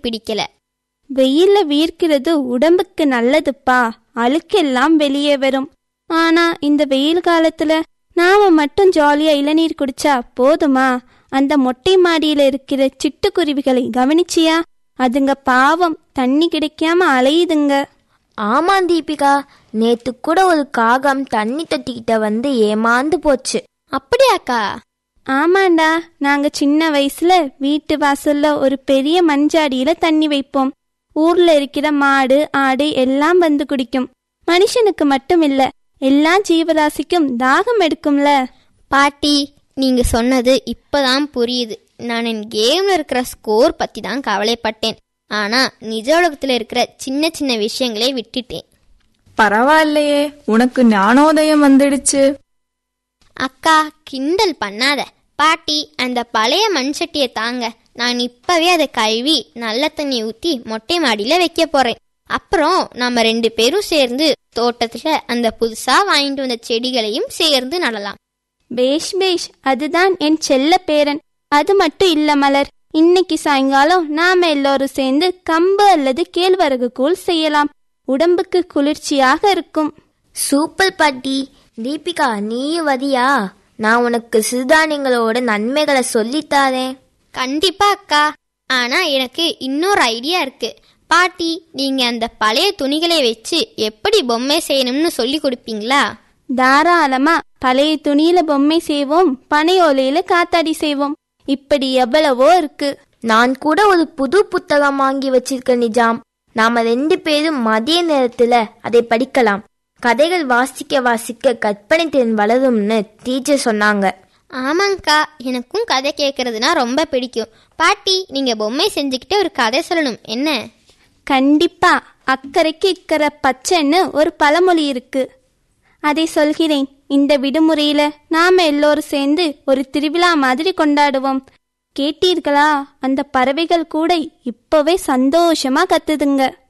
பிடிக்கல வெயில்ல வீர்க்கிறது உடம்புக்கு நல்லதுப்பா அழுக்கெல்லாம் வெளியே வரும் ஆனா இந்த வெயில் காலத்துல நாம மட்டும் ஜாலியா இளநீர் குடிச்சா போதுமா அந்த மொட்டை மாடியில இருக்கிற சிட்டுக்குருவிகளை கவனிச்சியா அதுங்க பாவம் தண்ணி கிடைக்காம அலையுதுங்க ஆமா தீபிகா நேத்து கூட ஒரு காகம் தண்ணி தொட்டிக்கிட்ட வந்து ஏமாந்து போச்சு அப்படியாக்கா ஆமாண்டா நாங்க சின்ன வயசுல வீட்டு வாசல்ல ஒரு பெரிய மண்ஜாடியில தண்ணி வைப்போம் ஊர்ல இருக்கிற மாடு ஆடு எல்லாம் வந்து குடிக்கும் மனுஷனுக்கு மட்டும் இல்ல எல்லா ஜீவராசிக்கும் தாகம் எடுக்கும்ல பாட்டி நீங்க சொன்னது இப்பதான் புரியுது நான் என் கேம்ல இருக்கிற ஸ்கோர் பத்தி தான் கவலைப்பட்டேன் ஆனா நிஜ உலகத்துல இருக்கிற சின்ன சின்ன விஷயங்களே விட்டுட்டேன் பரவாயில்லையே உனக்கு ஞானோதயம் வந்துடுச்சு அக்கா கிண்டல் பண்ணாத பாட்டி அந்த பழைய மண் சட்டியை தாங்க நான் இப்பவே அதை கழுவி நல்ல தண்ணி ஊத்தி மொட்டை மாடியில வைக்க போறேன் அப்புறம் நம்ம ரெண்டு பேரும் சேர்ந்து தோட்டத்துல அந்த புதுசா வாங்கிட்டு வந்த செடிகளையும் சேர்ந்து நடலாம் பேஷ் பேஷ் அதுதான் என் செல்ல பேரன் அது மட்டும் இல்ல மலர் இன்னைக்கு சாயங்காலம் நாம எல்லோரும் சேர்ந்து கம்பு அல்லது கேழ்வரகு கூழ் செய்யலாம் உடம்புக்கு குளிர்ச்சியாக இருக்கும் சூப்பர் பாட்டி தீபிகா நீயும் வதியா நான் உனக்கு சிறுதானியங்களோட நன்மைகளை சொல்லித்தாரேன் கண்டிப்பா அக்கா ஆனா எனக்கு இன்னொரு ஐடியா இருக்கு பாட்டி நீங்க அந்த பழைய துணிகளை வச்சு எப்படி பொம்மை செய்யணும்னு சொல்லி கொடுப்பீங்களா தாராளமா பழைய துணியில பொம்மை செய்வோம் பனை ஓலையில காத்தாடி செய்வோம் இப்படி எவ்வளவோ இருக்கு நான் கூட ஒரு புது புத்தகம் வாங்கி வச்சிருக்கேன் நிஜாம் நாம ரெண்டு பேரும் மதிய நேரத்துல அதை படிக்கலாம் கதைகள் வாசிக்க வாசிக்க கற்பனை திறன் வளரும்னு டீச்சர் சொன்னாங்க ஆமாங்க்கா எனக்கும் கதை கேட்கறதுனா ரொம்ப பிடிக்கும் பாட்டி நீங்க பொம்மை செஞ்சுக்கிட்டு ஒரு கதை சொல்லணும் என்ன கண்டிப்பா அக்கறைக்கு இக்கரை பச்சைன்னு ஒரு பழமொழி இருக்கு அதை சொல்கிறேன் இந்த விடுமுறையில நாம எல்லோரும் சேர்ந்து ஒரு திருவிழா மாதிரி கொண்டாடுவோம் கேட்டீர்களா அந்த பறவைகள் கூட இப்பவே சந்தோஷமா கத்துதுங்க